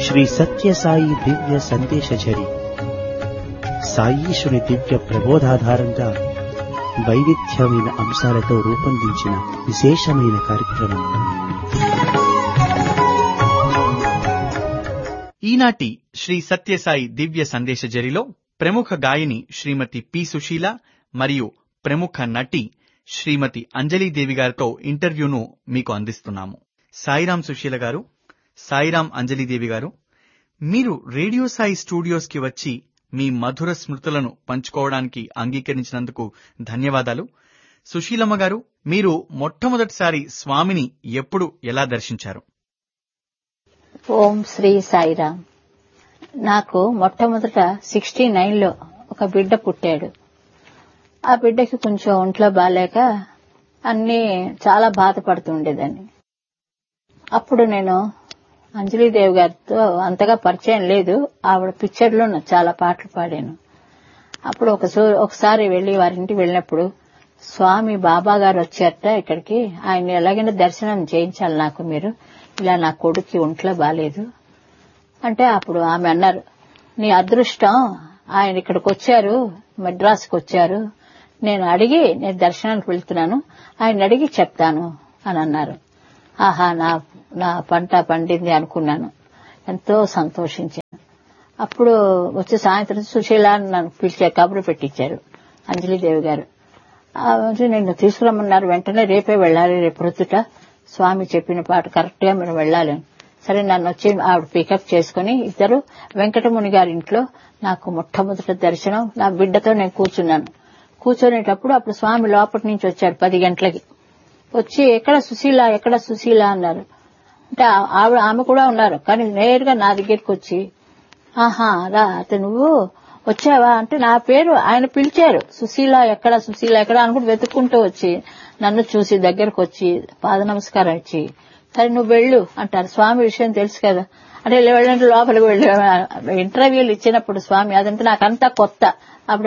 శ్రీ సత్యసాయి దివ్య సందేశఝరి సాయీశుని దివ్య ప్రబోధాధారంగా వైవిధ్యమైన అంశాలతో రూపొందించిన విశేషమైన కార్యక్రమం ఈనాటి శ్రీ సత్యసాయి దివ్య సందేశ జరిలో ప్రముఖ గాయని శ్రీమతి పి సుశీల మరియు ప్రముఖ నటి శ్రీమతి అంజలీదేవి గారితో ఇంటర్వ్యూను మీకు అందిస్తున్నాము సాయిరాం సుశీల గారు సాయిరాం అంజలీదేవి గారు మీరు రేడియో సాయి స్టూడియోస్ కి వచ్చి మీ మధుర స్మృతులను పంచుకోవడానికి అంగీకరించినందుకు ధన్యవాదాలు సుశీలమ్మ గారు మీరు మొట్టమొదటిసారి స్వామిని ఎప్పుడు ఎలా దర్శించారు ఓం శ్రీ సాయిరామ్ నాకు మొట్టమొదట సిక్స్టీ నైన్లో ఒక బిడ్డ పుట్టాడు ఆ బిడ్డకి కొంచెం ఒంట్లో బాగాలేక అన్నీ చాలా బాధపడుతుండేదాన్ని అప్పుడు నేను అంజలీదేవి గారితో అంతగా పరిచయం లేదు ఆవిడ పిక్చర్లో నాకు చాలా పాటలు పాడాను అప్పుడు ఒక ఒకసారి వెళ్లి వారింటికి వెళ్ళినప్పుడు స్వామి బాబా గారు వచ్చారట ఇక్కడికి ఆయన ఎలాగైనా దర్శనం చేయించాలి నాకు మీరు ఇలా నా కొడుక్కి ఒంట్లో బాలేదు అంటే అప్పుడు ఆమె అన్నారు నీ అదృష్టం ఆయన ఇక్కడికి వచ్చారు మద్రాసుకు వచ్చారు నేను అడిగి నేను దర్శనానికి వెళ్తున్నాను ఆయన అడిగి చెప్తాను అని అన్నారు ఆహా నా నా పంట పండింది అనుకున్నాను ఎంతో సంతోషించాను అప్పుడు వచ్చే సాయంత్రం సుశీల అని నన్ను పిలిచారు కబురు పెట్టించారు అంజలిదేవి గారు ఆ రోజు నేను తీసుకురమ్మన్నారు వెంటనే రేపే వెళ్ళాలి రేపు ప్రొద్దుట స్వామి చెప్పిన పాట కరెక్ట్ గా మనం వెళ్ళాలి సరే నన్ను వచ్చి ఆవిడ పికప్ చేసుకుని ఇద్దరు వెంకటముని గారి ఇంట్లో నాకు మొట్టమొదటి దర్శనం నా బిడ్డతో నేను కూర్చున్నాను కూర్చునేటప్పుడు అప్పుడు స్వామి లోపటి నుంచి వచ్చారు పది గంటలకి వచ్చి ఎక్కడ సుశీల ఎక్కడ సుశీల అన్నారు అంటే ఆవిడ ఆమె కూడా ఉన్నారు కానీ నేరుగా నా దగ్గరికి వచ్చి ఆహా రా అయితే నువ్వు వచ్చావా అంటే నా పేరు ఆయన పిలిచారు సుశీల ఎక్కడ సుశీల ఎక్కడ అనుకుంటూ వెతుక్కుంటూ వచ్చి నన్ను చూసి దగ్గరకు వచ్చి పాద నమస్కారం ఇచ్చి సరే నువ్వు వెళ్ళు అంటారు స్వామి విషయం తెలుసు కదా అంటే వెళ్ళంటే లోపలికి వెళ్ళి ఇంటర్వ్యూలు ఇచ్చినప్పుడు స్వామి అదంటే నాకంతా కొత్త అప్పుడు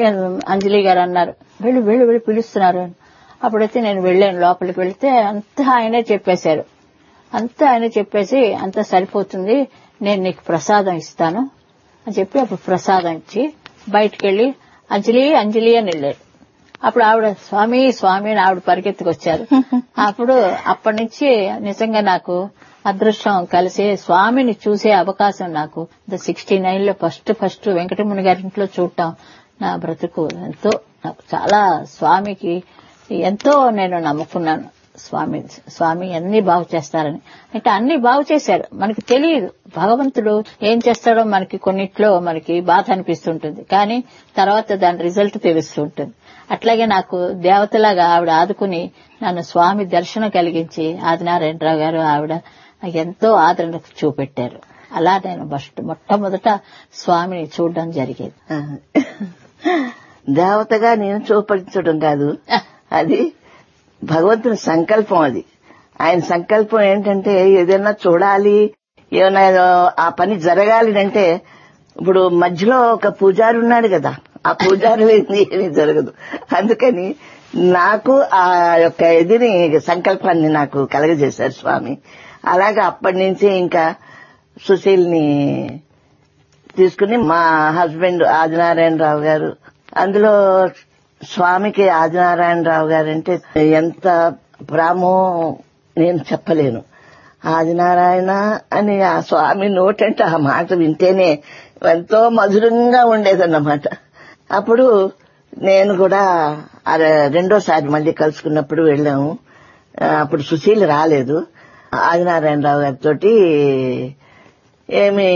అంజలి గారు అన్నారు వెళ్ళు వెళ్ళు వెళ్ళి పిలుస్తున్నారు అప్పుడైతే నేను వెళ్ళాను లోపలికి వెళ్తే అంతా ఆయనే చెప్పేశారు అంతా ఆయన చెప్పేసి అంతా సరిపోతుంది నేను నీకు ప్రసాదం ఇస్తాను అని చెప్పి అప్పుడు ప్రసాదం ఇచ్చి బయటికి వెళ్లి అంజలి అంజలి అని వెళ్ళారు అప్పుడు ఆవిడ స్వామి స్వామి అని ఆవిడ పరిగెత్తుకొచ్చారు అప్పుడు అప్పటి నుంచి నిజంగా నాకు అదృష్టం కలిసి స్వామిని చూసే అవకాశం నాకు సిక్స్టీ నైన్ లో ఫస్ట్ ఫస్ట్ వెంకటముని గారి ఇంట్లో చూడటం నా బ్రతుకు ఎంతో నాకు చాలా స్వామికి ఎంతో నేను నమ్ముకున్నాను స్వామి స్వామి అన్ని బాగు చేస్తారని అంటే అన్ని బాగు చేశారు మనకి తెలియదు భగవంతుడు ఏం చేస్తాడో మనకి కొన్నిట్లో మనకి బాధ అనిపిస్తుంటుంది కానీ తర్వాత దాని రిజల్ట్ తెలుస్తూ ఉంటుంది అట్లాగే నాకు దేవతలాగా ఆవిడ ఆదుకుని నన్ను స్వామి దర్శనం కలిగించి ఆదినారాయణరావు గారు ఆవిడ ఎంతో ఆదరణ చూపెట్టారు అలా నేను ఫస్ట్ మొట్టమొదట స్వామిని చూడడం జరిగేది దేవతగా నేను చూపించడం కాదు అది భగవంతుని సంకల్పం అది ఆయన సంకల్పం ఏంటంటే ఏదైనా చూడాలి ఏమైనా ఆ పని జరగాలి అంటే ఇప్పుడు మధ్యలో ఒక పూజారి ఉన్నాడు కదా ఆ పూజారి ఏమీ జరగదు అందుకని నాకు ఆ యొక్క ఇదిని సంకల్పాన్ని నాకు కలగజేశారు స్వామి అలాగే అప్పటి నుంచి ఇంకా సుశీల్ని తీసుకుని మా హస్బెండ్ ఆదినారాయణరావు గారు అందులో స్వామికి ఆదినారాయణరావు గారు అంటే ఎంత ప్రామో నేను చెప్పలేను ఆదినారాయణ అని ఆ స్వామి నోటంటే ఆ మాట వింటేనే ఎంతో మధురంగా ఉండేదన్నమాట అప్పుడు నేను కూడా రెండోసారి మళ్ళీ కలుసుకున్నప్పుడు వెళ్ళాము అప్పుడు సుశీల్ రాలేదు ఆదినారాయణరావు గారితో ఏమి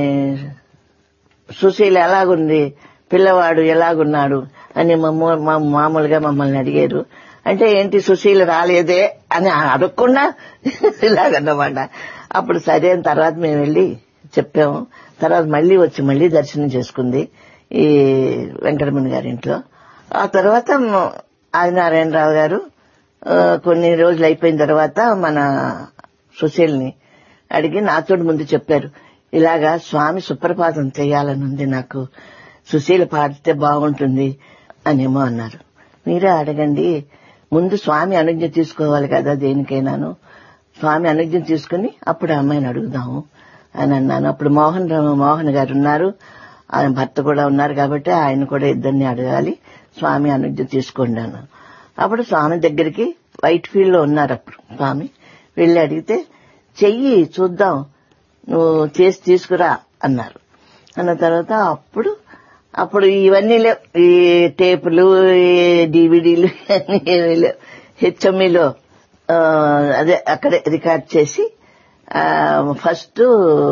సుశీల్ ఎలాగుంది పిల్లవాడు ఎలాగున్నాడు అని మామూలుగా మమ్మల్ని అడిగారు అంటే ఏంటి సుశీల్ రాలేదే అని అడగకుండా ఇలాగన్నమాట అప్పుడు సరే అని తర్వాత మేము వెళ్ళి చెప్పాము తర్వాత మళ్ళీ వచ్చి మళ్ళీ దర్శనం చేసుకుంది ఈ వెంకటమణి గారి ఇంట్లో ఆ తర్వాత ఆదినారాయణరావు గారు కొన్ని రోజులు అయిపోయిన తర్వాత మన సుశీల్ని అడిగి నాతో ముందు చెప్పారు ఇలాగా స్వామి సుప్రభాతం చేయాలని ఉంది నాకు సుశీల పాడితే బాగుంటుంది అనేమో అన్నారు మీరే అడగండి ముందు స్వామి అనుజ్ఞ తీసుకోవాలి కదా దేనికైనాను స్వామి అనుజ్ఞ తీసుకుని అప్పుడు ఆ అమ్మాయిని అడుగుదాము అని అన్నాను అప్పుడు మోహన్ రావు- మోహన్ గారు ఉన్నారు ఆయన భర్త కూడా ఉన్నారు కాబట్టి ఆయన కూడా ఇద్దరిని అడగాలి స్వామి అనుజ్ఞ తీసుకోండి అన్నాను అప్పుడు స్వామి దగ్గరికి వైట్ ఫీల్డ్ లో ఉన్నారు అప్పుడు స్వామి వెళ్ళి అడిగితే చెయ్యి చూద్దాం నువ్వు చేసి తీసుకురా అన్నారు అన్న తర్వాత అప్పుడు అప్పుడు ఇవన్నీ లేవు ఈ టేపులు ఈ డివిడీలు ఇవన్నీ ఏమీ లేవు హెచ్ఎంఈలో అదే అక్కడే రికార్డ్ చేసి ఆ, ఫస్ట్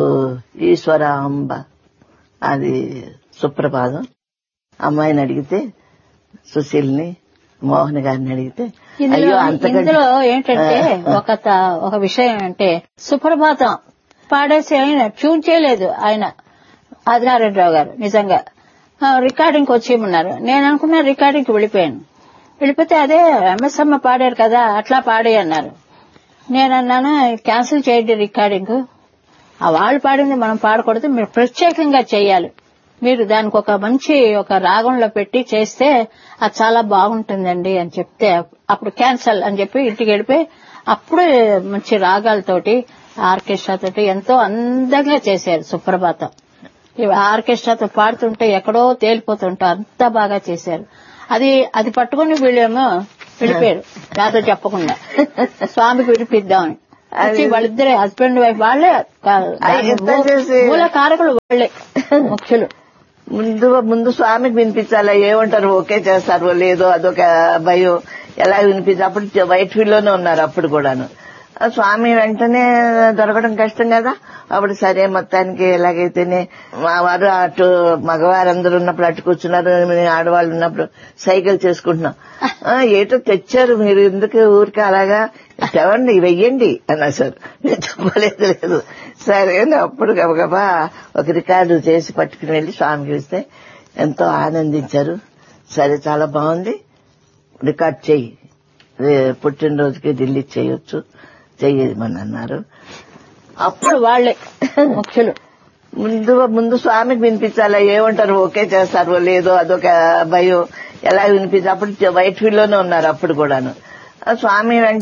ఈశ్వరాంబ అది సుప్రభాతం అమ్మాయిని అడిగితే సుశీల్ని మోహన్ గారిని అడిగితే ఇందులో అయ్యో అంతకంటే ఇందులో ఏంటంటే ఒక త- ఒక విషయం అంటే సుప్రభాతం పాడేసి ఆయన ట్యూన్ చేయలేదు ఆయన ఆదినారాయణరావు గారు నిజంగా రికార్డింగ్ వచ్చేయమన్నారు నేను అనుకున్నా రికార్డింగ్ వెళ్ళిపోయాను వెళ్ళిపోతే అదే ఎంఎస్ఎమ్మ పాడారు కదా అట్లా పాడే అన్నారు నేను అన్నాను క్యాన్సిల్ చేయండి రికార్డింగ్ ఆ వాళ్ళు పాడింది మనం పాడకూడదు మీరు ప్రత్యేకంగా చేయాలి మీరు దానికి ఒక మంచి ఒక రాగంలో పెట్టి చేస్తే అది చాలా బాగుంటుందండి అని చెప్తే అప్పుడు క్యాన్సల్ అని చెప్పి ఇంటికి వెళ్ళిపోయి అప్పుడు మంచి రాగాలతోటి ఆర్కెస్ట్రా తోటి ఎంతో అందంగా చేశారు సుప్రభాతం ఈ ఆర్కెస్ట్రాతో పాడుతుంటే ఎక్కడో తేలిపోతుంటే అంత బాగా చేశారు అది అది పట్టుకుని వీళ్ళేమో వెళ్ళిపోయారు నాతో చెప్పకుండా స్వామికి విడిపిద్దామని వచ్చి వాళ్ళిద్దరే హస్బెండ్ వైఫ్ వాళ్ళే కా- ఆయన ఎంత చేసి- మూల కారకులు వాళ్ళే ముఖ్యులు ముందు ముందు స్వామికి వినిపించాలా ఏమంటారు ఓకే చేస్తారో లేదో అదొక భయం ఎలా వినిపించాలి అప్పుడు వైట్ ఫీల్డ్ లోనే ఉన్నారు అప్పుడు కూడాను ఆ స్వామి వెంటనే దొరకడం కష్టం కదా అప్పుడు సరే మొత్తానికి ఎలాగైతేనే మా వారు అటు మగవారందరూ ఉన్నప్పుడు అటు కూర్చున్నారు మేము ఆడవాళ్ళు ఉన్నప్పుడు సైకిల్ చేసుకుంటున్నాం ఆ, ఏటో తెచ్చారు మీరు ఎందుకు ఊరికి అలాగా తెవండి వెయ్యండి అన్నారు సార్ నేను చెప్పలేదు లేదు సరే అని అప్పుడు గబగబా ఒక రికార్డు చేసి పట్టుకుని వెళ్లి స్వామికి ఇస్తే ఎంతో ఆనందించారు సరే చాలా బాగుంది రికార్డ్ చెయ్యి రే- పుట్టినరోజుకి ఢిల్లీ చేయొచ్చు చెయ్యమని అన్నారు అప్పుడు వాళ్ళే ముఖ్యులు ముందు ముందు స్వామికి వినిపించాలా ఏమంటారు ఓకే చేస్తారో లేదో అదొక భయం ఎలా వినిపించాలి అప్పుడు వైట్ ఫీల్డ్ లోనే ఉన్నారు అప్పుడు కూడాను ఆ స్వామి వెంట